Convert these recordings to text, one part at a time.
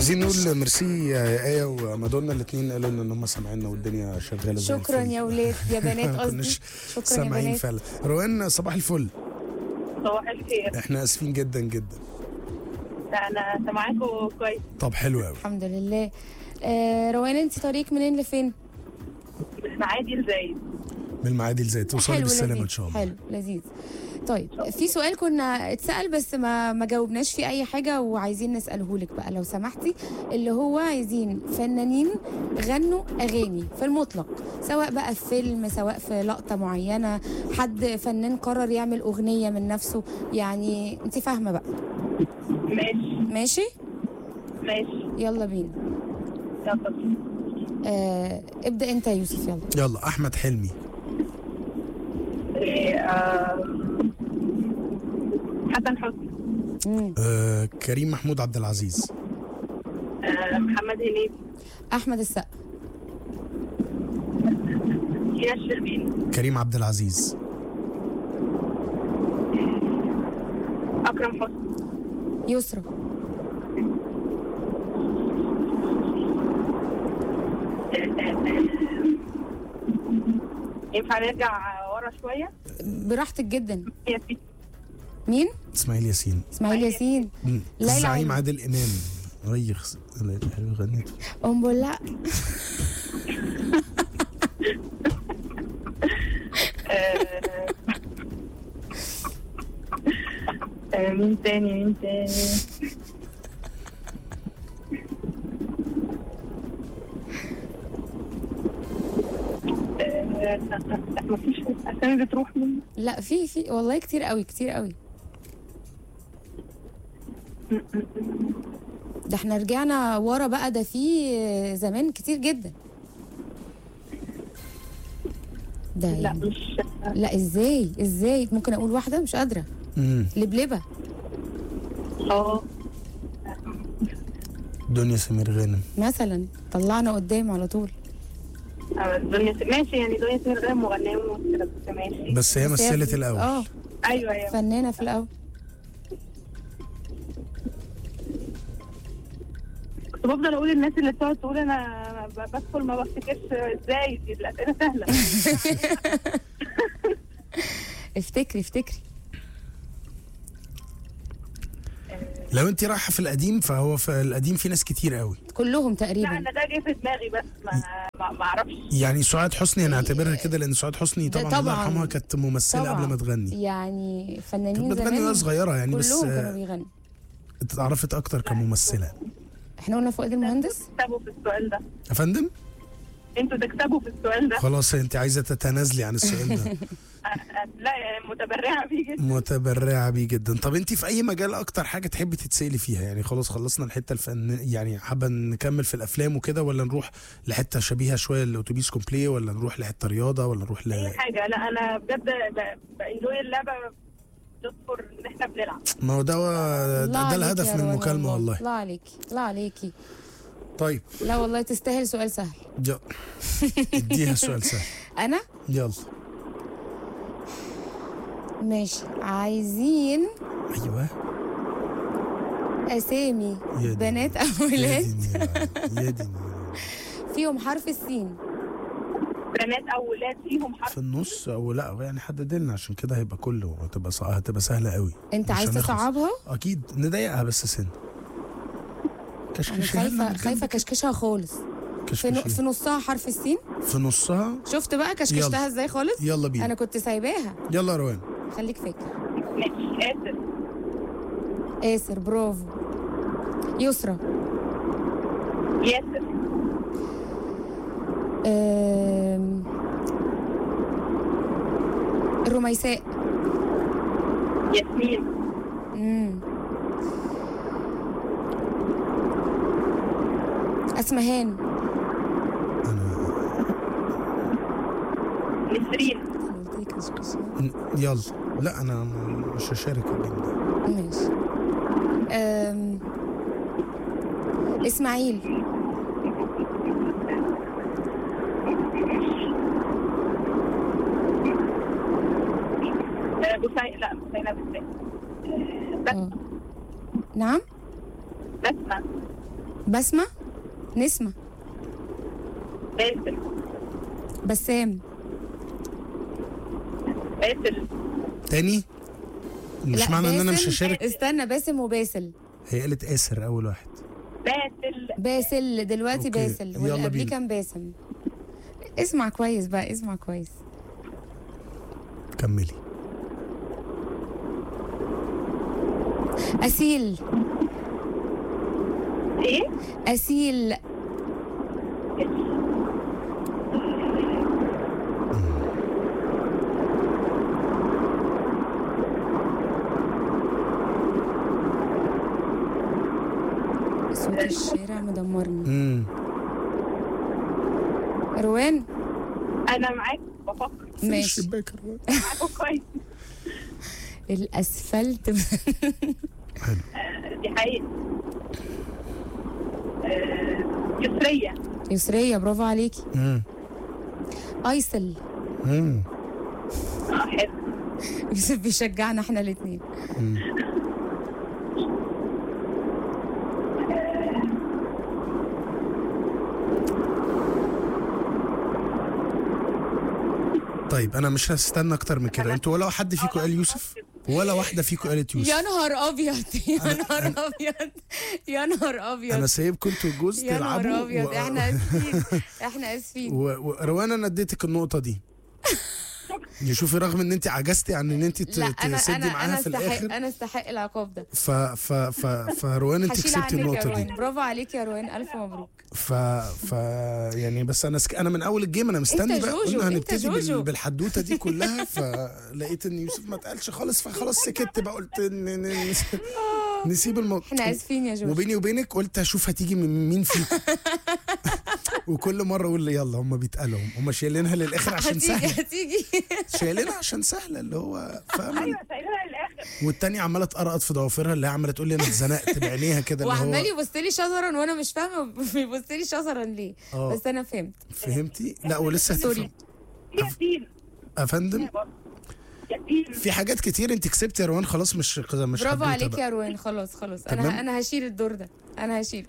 عايزين نقول ميرسي يا ايه ومادونا الاثنين قالوا لنا ان هم سامعيننا والدنيا شغاله زي شكرا الفل. يا ولاد يا بنات ما قصدي كناش شكرا يا سامعين بنات فعلا روان صباح الفل صباح الخير احنا اسفين جدا جدا انا سامعاكم كويس طب حلو قوي الحمد لله آه روان انت طريق منين لفين؟ من عادي لزايد من المعادي ازاي توصلي حلو بالسلامه لذيذ. ان شاء الله حلو لذيذ طيب في سؤال كنا اتسأل بس ما ما جاوبناش فيه أي حاجة وعايزين نسأله لك بقى لو سمحتي اللي هو عايزين فنانين غنوا أغاني في المطلق سواء بقى في فيلم سواء في لقطة معينة حد فنان قرر يعمل أغنية من نفسه يعني أنت فاهمة بقى ماشي ماشي ماشي يلا بينا يلا آه ابدأ أنت يا يوسف يلا يلا احمد حلمي إيه، آه، حسن حسني مم. آه كريم محمود عبد العزيز آه، محمد هنيدي أحمد السقا كيا الشربيني كريم عبد العزيز اكرم حسني يسرا ينفع نرجع ورا شويه براحتك جدا يا ستي مين؟ اسماعيل ياسين اسماعيل ياسين مم. ليلى الزعيم علوي. عادل امام ريخ حلو غنيت ام لا آه، آه، مين تاني مين تاني آه، لا مفيش اسامي بتروح مني لا في في والله كتير قوي كتير قوي ده احنا رجعنا ورا بقى ده في زمان كتير جدا ده لا يعني مش لا ازاي ازاي ممكن اقول واحده مش قادره مم. لبلبه اه دنيا سمير غانم مثلا طلعنا قدام على طول آه، دنيا س- ماشي يعني دنيا سمير غانم مغنيه وممثله بس ماشي بس هي بس هي مثلت في- الاول اه ايوه ايوه فنانه في الاول كنت بفضل اقول الناس اللي بتقعد تقول انا ب- بدخل ما بفتكرش ازاي دي الاسئله سهله افتكري افتكري لو انت رايحه في القديم فهو في القديم في ناس كتير قوي كلهم لا تقريبا انا ده جه في دماغي بس ما ما ما اعرفش يعني سعاد حسني هنعتبرها كده لان سعاد حسني ده طبعا, الله طبعاً. يرحمها كانت ممثله طبعاً. قبل ما تغني يعني كانت فنانين بتغني وهي زمان صغيره يعني بس كلهم كانوا آه، بيغنوا اتعرفت اكتر كممثله احنا قلنا فؤاد المهندس تكسبوا في السؤال ده يا فندم انتوا تكسبوا في السؤال ده خلاص انت عايزه تتنازلي عن السؤال ده أ- أ- لا يعني متبرعه فيه جدا متبرعه بيه جدا طب انت في اي مجال اكتر حاجه تحبي تتسالي فيها يعني خلاص خلصنا الحته الفن يعني حابه نكمل في الافلام وكده ولا نروح لحته شبيهه شويه للاتوبيس كومبلي ولا نروح لحته رياضه ولا نروح ل... اي حاجه لا انا بجد ب- بانجوي اللعبه نذكر ان احنا بنلعب ما هو ده ده, الله ده عليكي الهدف يا من روان المكالمه والله الله عليكي الله عليكي طيب لا والله تستاهل سؤال سهل يلا اديها سؤال سهل انا يلا ماشي عايزين ايوه اسامي يا دي. بنات او يا ولاد دي النيلة. يا دي النيلة. فيهم حرف السين بنات او ولاد فيهم حرف في النص او لا يعني حدد لنا عشان كده هيبقى كله هتبقى صع... هتبقى سهله قوي انت مش عايز هنخلص. تصعبها اكيد نضايقها بس سن انا كشكشها لنا خايفه من خايفه جنب. كشكشها خالص في, ن... كشكشيها. في نصها حرف السين في نصها شفت بقى كشكشتها ازاي خالص يلا بينا انا كنت سايباها يلا يا روان خليك فاكر ماشي اسف آسر برافو يسرا ياسر أم... الرميساء ياسمين مم. اسمهان انا نسرين أنا قلت لك كشكشة. ن- يلا لا انا م- مش هشارك الجيم ده ماشي أم... اسماعيل آه، بوسي لا بوسينة بالذات آه. نعم بسمة بسمة نسمة باسل بسام باسل تاني مش لا، معنى ان انا مش باسم- هشارك استنى باسم وباسل هي قالت اسر اول واحد باسل باسل دلوقتي أوكي، باسل يلا واللي قبليه بينا. كان باسم اسمع كويس بقى اسمع كويس كملي أسيل ايه أسيل صوت الشارع مدمرني امم روان انا معاك بفكر ماشي الشباك معاكم كويس الأسفلت دي حقيقة آه، يسرية يسرية برافو عليكي امم أيسل امم اه حلو يوسف بيشجعنا احنا الاثنين طيب انا مش هستنى اكتر من كده انتوا ولا حد فيكم قال يوسف ولا واحده فيكم قالت يوسف يا نهار ابيض يا نهار ابيض يا نهار انا ابيض سايبكم انتوا الجوز يا تلعبوا نهار ابيض و- احنا اسفين احنا اسفين و- وروان انا اديتك النقطه دي يا شوفي رغم ان انت عجزتي عن ان انت ت- لا انا تسدي انا معاها انا في استحق الاخر انا استحق العقاب ده ف ف ف فروان انت هشيل كسبتي عنك يا النقطه دي روان برافو عليك يا روان الف مبروك ف ف يعني بس انا سك... انا من اول الجيم انا مستني انت بقى جوجو، قلنا انت هنبتدي بال... جوجو. بالحدوته دي كلها فلقيت ان يوسف ما اتقالش خالص فخلاص سكت بقى قلت ن... ن... نسيب الموضوع احنا اسفين يا جوجو وبيني وبينك قلت اشوف هتيجي من مين فيكم وكل مره اقول لي يلا هم بيتقالوا هم شايلينها للاخر عشان هتيجي سهله هتيجي شايلينها عشان سهله اللي هو فاهم ايوه سايبها للاخر والتانية عماله تقرقط في ضوافرها اللي هي عماله تقول لي انا اتزنقت بعينيها كده اللي وعمال هو يبص لي شزرا وانا مش فاهمه بيبص لي شزرا ليه اه. بس انا فهمت فهمتي لا ولسه سوري. هتفهم ياسين يا فندم ياسين في حاجات كتير انت كسبت يا روان خلاص مش مش برافو حدوتة عليك بقى. يا روان خلاص خلاص تمام. انا انا هشيل الدور ده انا هشيله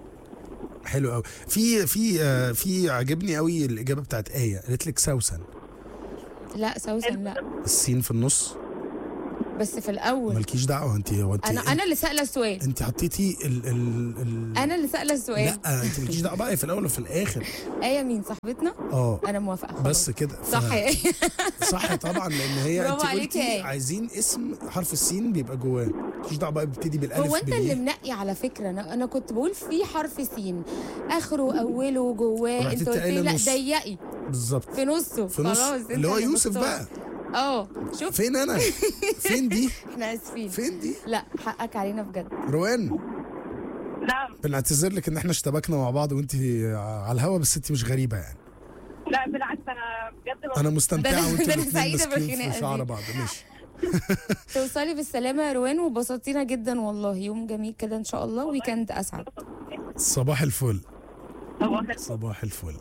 حلو قوي في في آه، في عجبني قوي الاجابه بتاعت ايه قالت لك سوسن لا سوسن لا السين في النص بس في الاول مالكيش دعوه انت هو انت انا انا اللي سائله السؤال انت حطيتي ال ال ال انا اللي سائله السؤال لا انت مالكيش دعوه بقى في الاول وفي الاخر ايه مين صاحبتنا اه انا موافقه خلاص. بس كده ف- صح يا إيه؟ صح طبعا لان هي برافو انت عليك يا قلتي إيه. عايزين اسم حرف السين بيبقى جواه مالكيش دعوه بقى بيبتدي بالالف هو انت اللي بالياء منقي على فكره انا انا كنت بقول في حرف سين اخره اوله جواه رحت انت انت قلت لي قايلة لا نص. ضيقي بالظبط في نصه في نص خلاص انت اللي هو يوسف مختار. بقى اه شوف فين انا فين دي احنا اسفين فين دي لا حقك علينا بجد روان نعم بنعتذر لك ان احنا اشتبكنا مع بعض وانت على الهوا بس انت مش غريبه يعني لا بالعكس انا بجد انا ده مستمتعه أنا- وانتوا ده أنا الاثنين سعيدة ماسكين بالخناقة في شعر دي. بعض ماشي توصلي بالسلامه يا روان وبسطتينا جدا والله يوم جميل كده ان شاء الله ويكند اسعد صباح الفل صباح صباح الفل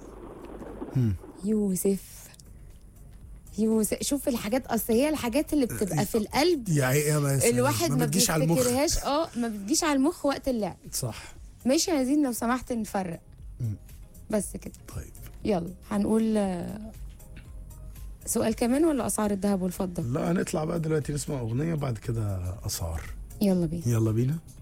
يوسف يوسف شوف الحاجات اصل هي الحاجات اللي بتبقى في القلب يا يا ما الواحد ما بتجيش على المخ بيفتكرهاش اه ما بتجيش على المخ وقت اللعب صح ماشي يا زين لو سمحت نفرق مم. بس كده طيب يلا هنقول آه، سؤال كمان ولا اسعار الذهب والفضه لا هنطلع بقى دلوقتي نسمع اغنيه بعد كده اسعار يلا بينا يلا بينا